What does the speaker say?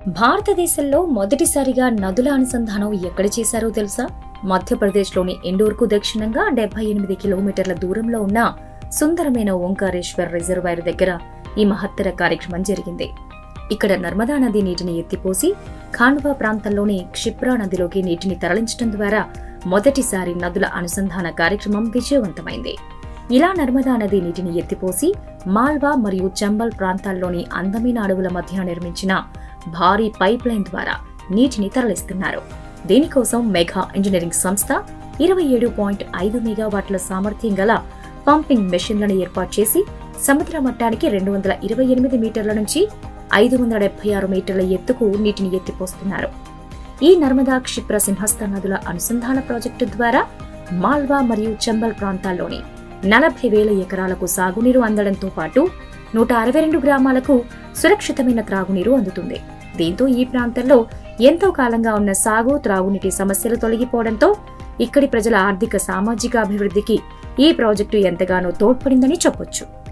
భారతదేశంలో మొదటిసారిగా నదుల అనుసంధానం ఎక్కడ చేశారో తెలుసా మధ్యప్రదేశ్లోని ఇండోర్కు దక్షిణంగా డెబ్బై ఎనిమిది కిలోమీటర్ల దూరంలో ఉన్న సుందరమైన ఓంకారేశ్వర్ రిజర్వాయర్ దగ్గర ఈ మహత్తర కార్యక్రమం జరిగింది ఇక్కడ నర్మదా నది నీటిని ఎత్తిపోసి ఖాండ్వా ప్రాంతంలోని క్షిప్రా నదిలోకి నీటిని తరలించడం ద్వారా మొదటిసారి నదుల అనుసంధాన కార్యక్రమం విజయవంతమైంది ఇలా నర్మదా నది నీటిని ఎత్తిపోసి మాల్వా మరియు చంబల్ ప్రాంతాల్లోని అందమైన అడవుల మధ్య నిర్మించిన భారీ పైప్ లైన్ ద్వారా నీటిని తరలిస్తున్నారు దీనికోసం మెగా ఇంజనీరింగ్ సంస్థ ఇరవై ఏడు పాయింట్ ఐదు మెగావాట్ల సామర్థ్యం గల పంపింగ్ మెషిన్లను ఏర్పాటు చేసి సముద్ర మట్టానికి రెండు వందల ఇరవై ఎనిమిది మీటర్ల నుంచి ఐదు వందల డెబ్బై ఆరు మీటర్ల ఎత్తుకు నీటిని ఎత్తిపోస్తున్నారు ఈ నర్మదా క్షిప్ర సింహస్థ నదుల అనుసంధాన ప్రాజెక్టు ద్వారా మాల్వా మరియు చంబల్ ప్రాంతాల్లోని నలభై వేల ఎకరాలకు సాగునీరు అందడంతో పాటు నూట అరవై రెండు గ్రామాలకు సురక్షితమైన త్రాగునీరు అందుతుంది దీంతో ఈ ప్రాంతంలో ఎంతో కాలంగా ఉన్న సాగు త్రాగునీటి సమస్యలు తొలగిపోవడంతో ఇక్కడి ప్రజల ఆర్థిక సామాజిక అభివృద్ధికి ఈ ప్రాజెక్టు ఎంతగానో తోడ్పడిందని చెప్పొచ్చు